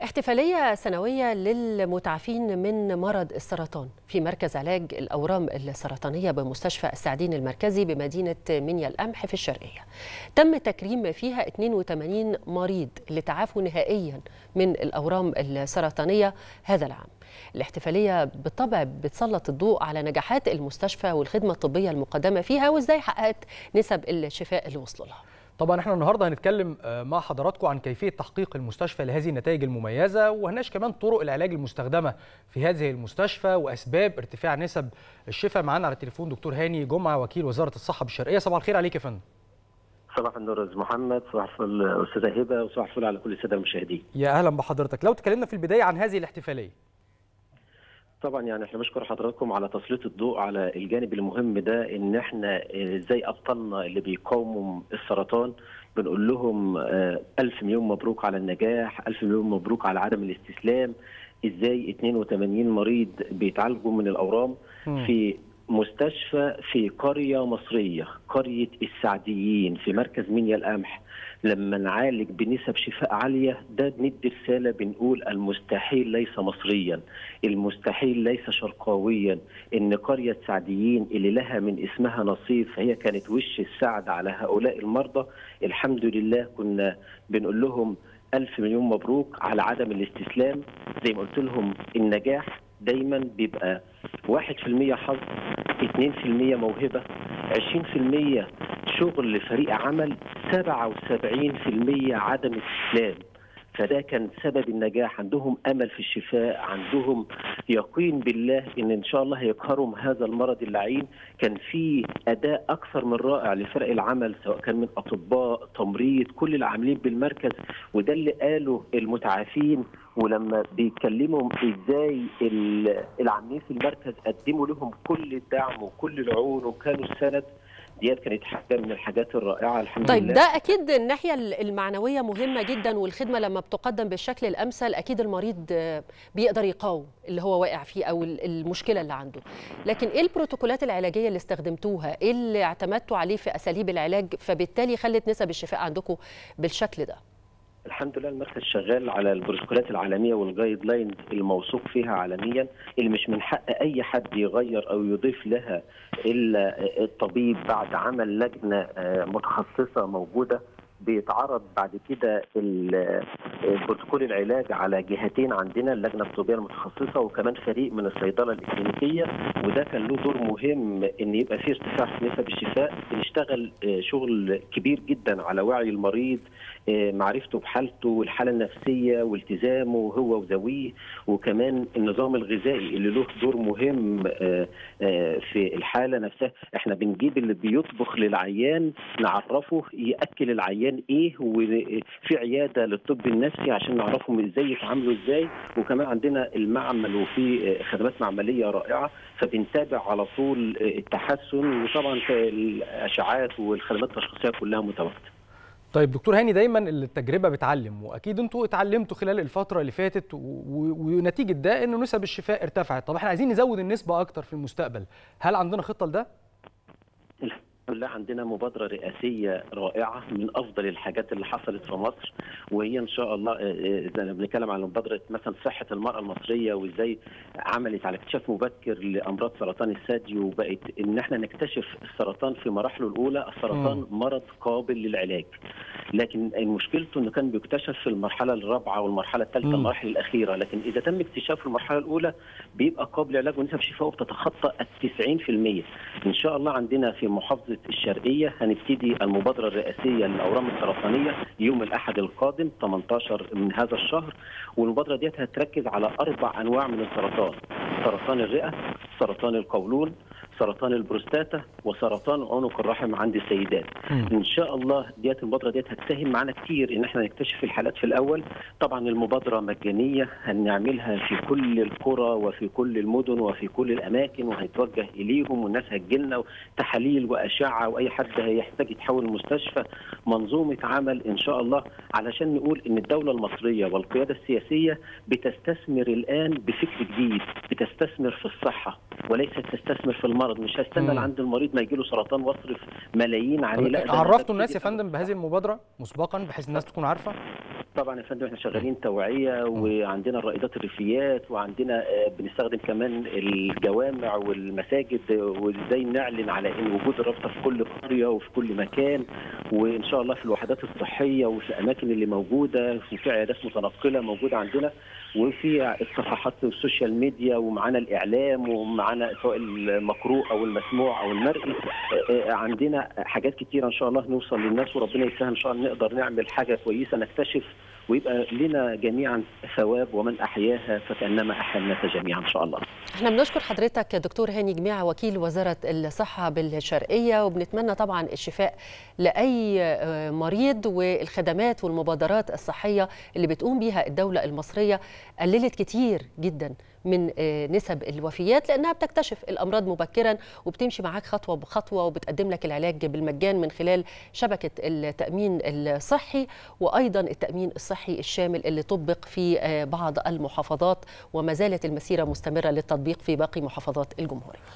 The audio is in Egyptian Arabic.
احتفالية سنوية للمتعافين من مرض السرطان في مركز علاج الأورام السرطانية بمستشفى السعدين المركزي بمدينة منيا القمح في الشرقية تم تكريم فيها 82 مريض اللي تعافوا نهائيا من الأورام السرطانية هذا العام الاحتفالية بالطبع بتسلط الضوء على نجاحات المستشفى والخدمة الطبية المقدمة فيها وازاي حققت نسب الشفاء اللي وصلوا لها طبعا احنا النهارده هنتكلم مع حضراتكم عن كيفيه تحقيق المستشفى لهذه النتائج المميزه وهناقش كمان طرق العلاج المستخدمه في هذه المستشفى واسباب ارتفاع نسب الشفاء معانا على التليفون دكتور هاني جمعه وكيل وزاره الصحه بالشرقيه صباح الخير عليك يا فندم صباح النور استاذ محمد صباح الفل استاذه هبه وصباح الفل على كل الساده المشاهدين يا اهلا بحضرتك لو تكلمنا في البدايه عن هذه الاحتفاليه طبعا يعني احنا بشكر حضراتكم على تسليط الضوء على الجانب المهم ده ان احنا ازاي ابطالنا اللي بيقاوموا السرطان بنقول لهم الف مليون مبروك على النجاح الف مليون مبروك على عدم الاستسلام ازاي 82 مريض بيتعالجوا من الاورام في مستشفى في قريه مصريه قريه السعديين في مركز منيا القمح لما نعالج بنسب شفاء عاليه ده بندي رساله بنقول المستحيل ليس مصريا المستحيل ليس شرقاويا ان قريه سعديين اللي لها من اسمها نصيب فهي كانت وش السعد على هؤلاء المرضى الحمد لله كنا بنقول لهم ألف مليون مبروك على عدم الاستسلام زي ما قلت لهم النجاح دايما بيبقى 1% حظ 2% موهبة 20% شغل فريق عمل 77% عدم استسلام فده كان سبب النجاح عندهم امل في الشفاء عندهم يقين بالله ان ان شاء الله هيقهروا هذا المرض اللعين كان في اداء اكثر من رائع لفرق العمل سواء كان من اطباء تمريض كل العاملين بالمركز وده اللي قاله المتعافين ولما بيتكلموا ازاي العاملين في المركز قدموا لهم كل الدعم وكل العون وكانوا السند ديت كانت حاجه من الحاجات الرائعه الحمد طيب لله ده اكيد الناحيه المعنويه مهمه جدا والخدمه لما بتقدم بالشكل الامثل اكيد المريض بيقدر يقاوم اللي هو واقع فيه او المشكله اللي عنده لكن ايه البروتوكولات العلاجيه اللي استخدمتوها ايه اللي اعتمدتوا عليه في اساليب العلاج فبالتالي خلت نسب الشفاء عندكم بالشكل ده الحمد لله المركز شغال على البروتوكولات العالميه والجايد لاينز الموثوق فيها عالميا اللي مش من حق اي حد يغير او يضيف لها الا الطبيب بعد عمل لجنه متخصصه موجوده بيتعرض بعد كده البروتوكول العلاج على جهتين عندنا اللجنه الطبيه المتخصصه وكمان فريق من الصيدله الاكلينيكيه وده كان له دور مهم ان يبقى في ارتفاع في نسب الشفاء بنشتغل شغل كبير جدا على وعي المريض معرفته بحالته والحاله النفسيه والتزامه هو وذويه وكمان النظام الغذائي اللي له دور مهم في الحاله نفسها احنا بنجيب اللي بيطبخ للعيان نعرفه ياكل العيان ايه وفي عياده للطب النفسي عشان نعرفهم ازاي يتعاملوا ازاي وكمان عندنا المعمل وفي خدمات معمليه رائعه فبنتابع على طول التحسن وطبعا الاشعاعات والخدمات التشخيصيه كلها متواجده طيب دكتور هاني دايما التجربه بتعلم واكيد انتوا اتعلمتوا خلال الفتره اللي فاتت ونتيجه ده ان نسب الشفاء ارتفعت طب احنا عايزين نزود النسبه اكتر في المستقبل هل عندنا خطه لده لله عندنا مبادرة رئاسية رائعة من أفضل الحاجات اللي حصلت في مصر وهي إن شاء الله إذا بنتكلم عن مبادرة مثلا صحة المرأة المصرية وإزاي عملت على اكتشاف مبكر لأمراض سرطان الثدي وبقت إن إحنا نكتشف السرطان في مراحله الأولى السرطان م. مرض قابل للعلاج لكن مشكلته إنه كان بيكتشف في المرحلة الرابعة والمرحلة الثالثة المراحل الأخيرة لكن إذا تم اكتشافه في المرحلة الأولى بيبقى قابل للعلاج ونسب شفائه بتتخطى ال 90% إن شاء الله عندنا في محافظة الشرقيه هنبتدي المبادره الرئاسيه للاورام السرطانيه يوم الاحد القادم 18 من هذا الشهر والمبادره ديت هتركز على اربع انواع من السرطان سرطان الرئه سرطان القولون سرطان البروستاتا وسرطان عنق الرحم عند السيدات م. ان شاء الله ديت المبادره ديت هتساهم معانا كتير ان احنا نكتشف الحالات في الاول طبعا المبادره مجانيه هنعملها في كل القرى وفي كل المدن وفي كل الاماكن وهيتوجه اليهم والناس هتجيلنا تحاليل واشعه اشعه واي حد هيحتاج يتحول المستشفى منظومه عمل ان شاء الله علشان نقول ان الدوله المصريه والقياده السياسيه بتستثمر الان بفكر جديد بتستثمر في الصحه وليست تستثمر في المرض مش هستنى عند المريض ما يجيله سرطان واصرف ملايين عليه لا عرفتوا الناس يا فندم بهذه المبادره مسبقا بحيث الناس تكون عارفه طبعا يا فندم احنا شغالين توعيه وعندنا الرائدات الريفيات وعندنا بنستخدم كمان الجوامع والمساجد وازاي نعلن على ان وجود الرابطه في كل قريه وفي كل مكان وان شاء الله في الوحدات الصحيه وفي الاماكن اللي موجوده وفي عيادات متنقله موجوده عندنا وفي الصفحات السوشيال ميديا ومعانا الاعلام ومعانا سواء المقروء او المسموع او المرئي عندنا حاجات كتيره ان شاء الله نوصل للناس وربنا يسهل ان شاء الله نقدر نعمل حاجه كويسه نكتشف ويبقى لنا جميعا ثواب ومن احياها فكانما احيا الناس جميعا ان شاء الله. احنا بنشكر حضرتك دكتور هاني جميعه وكيل وزاره الصحه بالشرقيه وبنتمنى طبعا الشفاء لاي مريض والخدمات والمبادرات الصحيه اللي بتقوم بيها الدوله المصريه قللت كتير جدا من نسب الوفيات لانها بتكتشف الامراض مبكرا وبتمشي معاك خطوه بخطوه وبتقدم لك العلاج بالمجان من خلال شبكه التامين الصحي وايضا التامين الصحي الشامل اللي طبق في بعض المحافظات وما زالت المسيره مستمره للتطبيق في باقي محافظات الجمهوريه